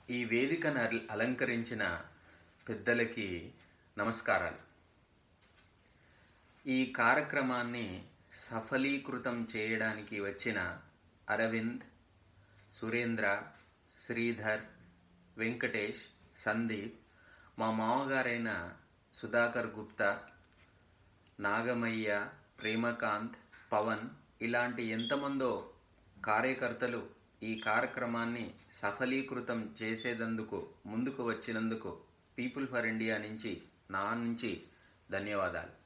ఈ వేదికను అల- అలంకరించిన పెద్దలకి నమస్కారాలు ఈ కార్యక్రమాన్ని సఫలీకృతం చేయడానికి వచ్చిన అరవింద్ సురేంద్ర శ్రీధర్ వెంకటేష్ సందీప్ మా మామగారైన సుధాకర్ గుప్తా నాగమయ్య ప్రేమకాంత్ పవన్ ఇలాంటి ఎంతమందో కార్యకర్తలు ఈ కార్యక్రమాన్ని సఫలీకృతం చేసేదందుకు ముందుకు వచ్చినందుకు పీపుల్ ఫర్ ఇండియా నుంచి నా నుంచి ధన్యవాదాలు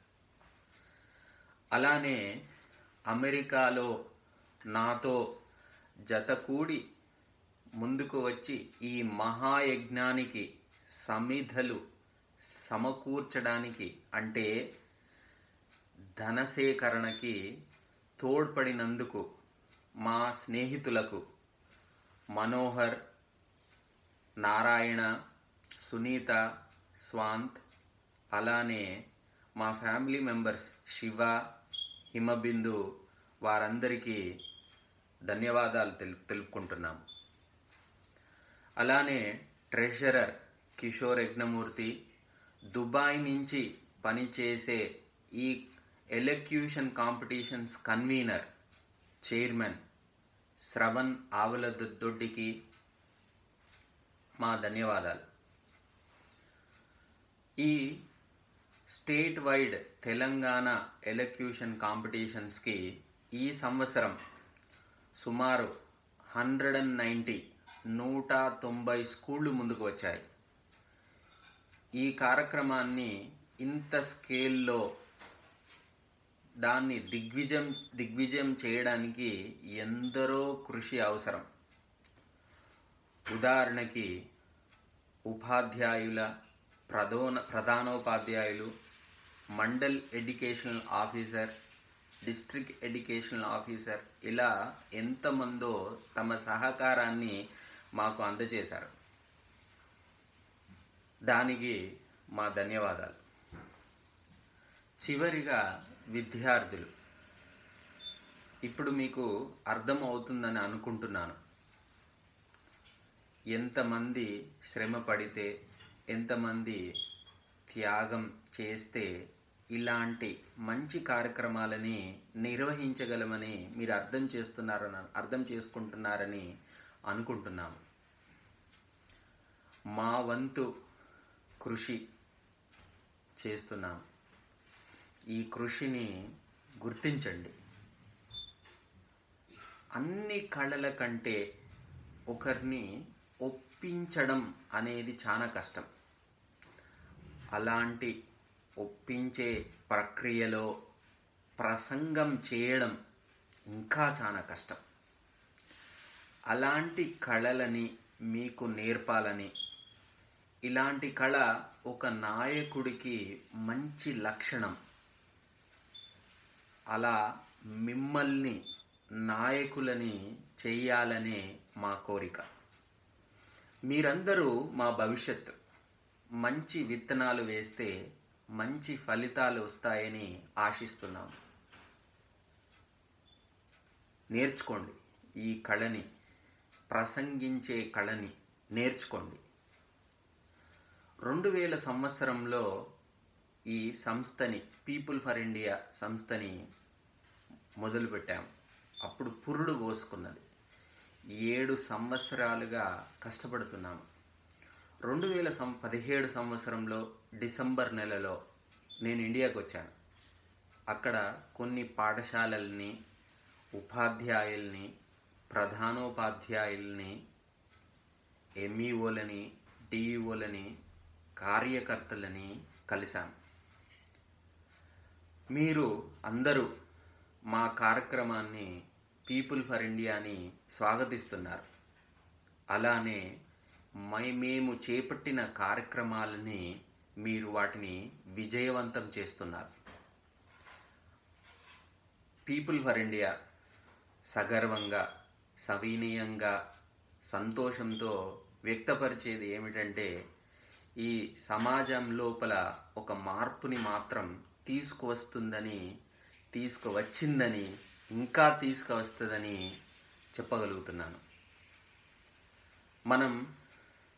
అలానే అమెరికాలో నాతో జతకూడి ముందుకు వచ్చి ఈ మహాయజ్ఞానికి సమిధలు సమకూర్చడానికి అంటే ధనసేకరణకి తోడ్పడినందుకు మా స్నేహితులకు మనోహర్ నారాయణ సునీత స్వాంత్ అలానే మా ఫ్యామిలీ మెంబర్స్ శివ హిమబిందు వారందరికీ ధన్యవాదాలు తెలు తెలుపుకుంటున్నాం అలానే ట్రెషరర్ కిషోర్ యజ్ఞమూర్తి దుబాయ్ నుంచి పనిచేసే ఈ elocution competitions convener chairman Sravan ఆవుల దొడ్డికి మా ధన్యవాదాలు ఈ స్టేట్ వైడ్ తెలంగాణ ఎలక్యూషన్ కాంపిటీషన్స్కి ఈ సంవత్సరం సుమారు హండ్రెడ్ అండ్ నైంటీ నూట తొంభై స్కూళ్ళు ముందుకు వచ్చాయి ఈ కార్యక్రమాన్ని ఇంత స్కేల్లో దాన్ని దిగ్విజయం దిగ్విజయం చేయడానికి ఎందరో కృషి అవసరం ఉదాహరణకి ఉపాధ్యాయుల ప్రధాన ప్రధానోపాధ్యాయులు mandal educational officer district educational officer ఇలా ఎంతమందో తమ సహకారాన్ని మాకు అందజేశారు దానికి మా ధన్యవాదాలు చివరిగా విద్యార్థులు ఇప్పుడు మీకు అర్థం అవుతుందని అనుకుంటున్నాను ఎంతమంది శ్రమ పడితే ఎంతమంది త్యాగం చేస్తే ఇలాంటి మంచి కార్యక్రమాలని నిర్వహించగలమని మీరు అర్థం చేస్తున్నారని అర్థం చేసుకుంటున్నారని అనుకుంటున్నాము మా వంతు కృషి చేస్తున్నాం ఈ కృషిని గుర్తించండి అన్ని కళల కంటే ఒకరిని ఒప్పించడం అనేది చాలా కష్టం అలాంటి ఒప్పించే ప్రక్రియలో ప్రసంగం చేయడం ఇంకా చాలా కష్టం అలాంటి కళలని మీకు నేర్పాలని ఇలాంటి కళ ఒక నాయకుడికి మంచి లక్షణం అలా మిమ్మల్ని నాయకులని చెయ్యాలనే మా కోరిక మీరందరూ మా భవిష్యత్తు మంచి విత్తనాలు వేస్తే మంచి ఫలితాలు వస్తాయని ఆశిస్తున్నాం నేర్చుకోండి ఈ కళని ప్రసంగించే కళని నేర్చుకోండి రెండు వేల సంవత్సరంలో ఈ సంస్థని పీపుల్ ఫర్ ఇండియా సంస్థని మొదలుపెట్టాం అప్పుడు పురుడు పోసుకున్నది ఏడు సంవత్సరాలుగా కష్టపడుతున్నాము రెండు వేల సం పదిహేడు సంవత్సరంలో డిసెంబర్ నెలలో నేను ఇండియాకి వచ్చాను అక్కడ కొన్ని పాఠశాలల్ని ఉపాధ్యాయుల్ని ప్రధానోపాధ్యాయుల్ని ఎంఈఓలని డిఈఓలని కార్యకర్తలని కలిశాం మీరు అందరూ మా కార్యక్రమాన్ని పీపుల్ ఫర్ ఇండియాని స్వాగతిస్తున్నారు అలానే మై మేము చేపట్టిన కార్యక్రమాలని మీరు వాటిని విజయవంతం చేస్తున్నారు పీపుల్ ఫర్ ఇండియా సగర్వంగా సవినీయంగా సంతోషంతో వ్యక్తపరిచేది ఏమిటంటే ఈ సమాజం లోపల ఒక మార్పుని మాత్రం తీసుకువస్తుందని తీసుకువచ్చిందని ఇంకా తీసుకువస్తుందని చెప్పగలుగుతున్నాను మనం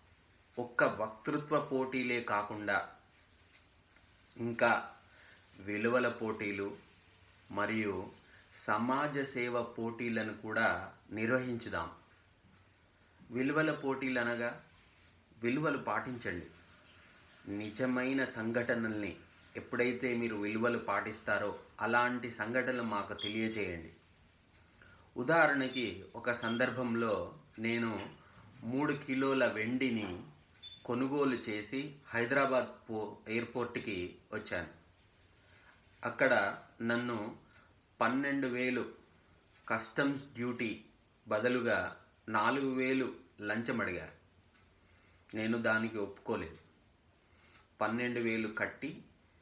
ఒక్క వక్తృత్వ పోటీలే కాకుండా ఇంకా విలువల పోటీలు మరియు సమాజ సేవ పోటీలను కూడా నిర్వహించుదాం విలువల పోటీలు అనగా విలువలు పాటించండి నిజమైన సంఘటనల్ని ఎప్పుడైతే మీరు విలువలు పాటిస్తారో అలాంటి సంఘటనలు మాకు తెలియజేయండి ఉదాహరణకి ఒక సందర్భంలో నేను మూడు కిలోల వెండిని కొనుగోలు చేసి హైదరాబాద్ పో ఎయిర్పోర్ట్కి వచ్చాను అక్కడ నన్ను పన్నెండు వేలు కస్టమ్స్ డ్యూటీ బదులుగా నాలుగు వేలు లంచం అడిగారు నేను దానికి ఒప్పుకోలేదు పన్నెండు వేలు కట్టి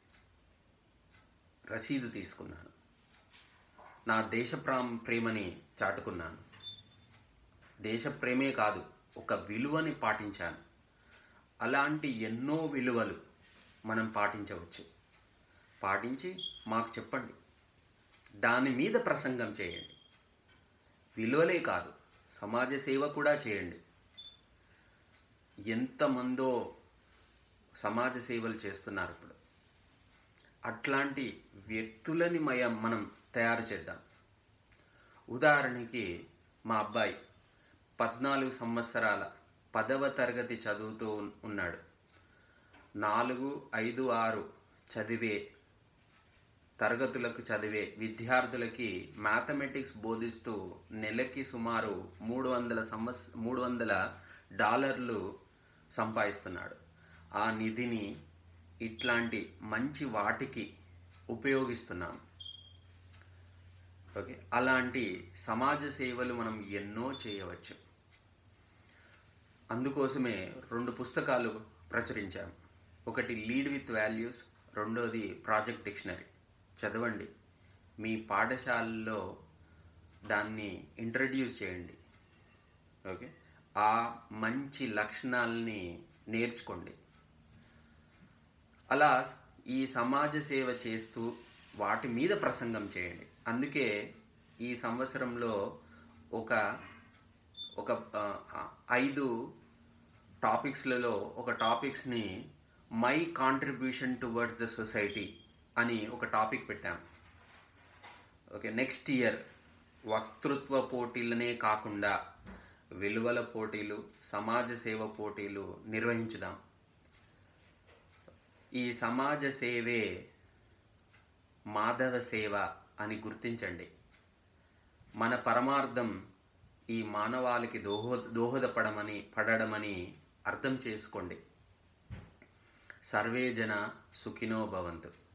రసీదు తీసుకున్నాను నా దేశ ప్రా- ప్రేమని చాటుకున్నాను దేశ ప్రేమే కాదు ఒక విలువని పాటించాను అలాంటి ఎన్నో విలువలు మనం పాటించవచ్చు పాటించి మాకు చెప్పండి దాని మీద ప్రసంగం చేయండి విలువలే కాదు సమాజ సేవ కూడా చేయండి ఎంతమందో సమాజ సేవలు చేస్తున్నారు ఇప్పుడు అట్లాంటి వ్యక్తులని మయ మనం తయారు చేద్దాం ఉదాహరణకి మా అబ్బాయి పద్నాలుగు సంవత్సరాల పదవ తరగతి చదువుతూ ఉన్- ఉన్నాడు నాలుగు ఐదు ఆరు చదివే తరగతులకు చదివే విద్యార్థులకి మ్యాథమెటిక్స్ బోధిస్తూ నెలకి సుమారు మూడు వందల సంవత్స మూడు వందల డాలర్లు సంపాదిస్తున్నాడు ఆ నిధిని ఇట్లాంటి మంచి వాటికి ఉపయోగిస్తున్నాం ఓకే అలాంటి సమాజ సేవలు మనం ఎన్నో చేయవచ్చు అందుకోసమే రెండు పుస్తకాలు ప్రచురించాం ఒకటి లీడ్ విత్ వాల్యూస్ రెండోది ప్రాజెక్ట్ డిక్షనరీ చదవండి మీ పాఠశాలలో దాన్ని ఇంట్రడ్యూస్ చేయండి ఓకే ఆ మంచి లక్షణాలని నేర్చుకోండి అలా ఈ సమాజ సేవ చేస్తూ వాటి మీద ప్రసంగం చేయండి అందుకే ఈ సంవత్సరంలో ఒక ఒక ఆ, ఐదు టాపిక్స్లలో ఒక టాపిక్స్ని my contribution towards the society అని ఒక టాపిక్ పెట్టాం ఓకే నెక్స్ట్ ఇయర్ వక్తృత్వ పోటీలనే కాకుండా విలువల పోటీలు సమాజ సేవ పోటీలు నిర్వహించుదాం ఈ సమాజ సేవే మాధవ సేవ అని గుర్తించండి మన పరమార్థం ఈ మానవాళికి దోహ దోహదపడమని పడడమని అర్థం చేసుకోండి సర్వే జన సుఖినో భవంతు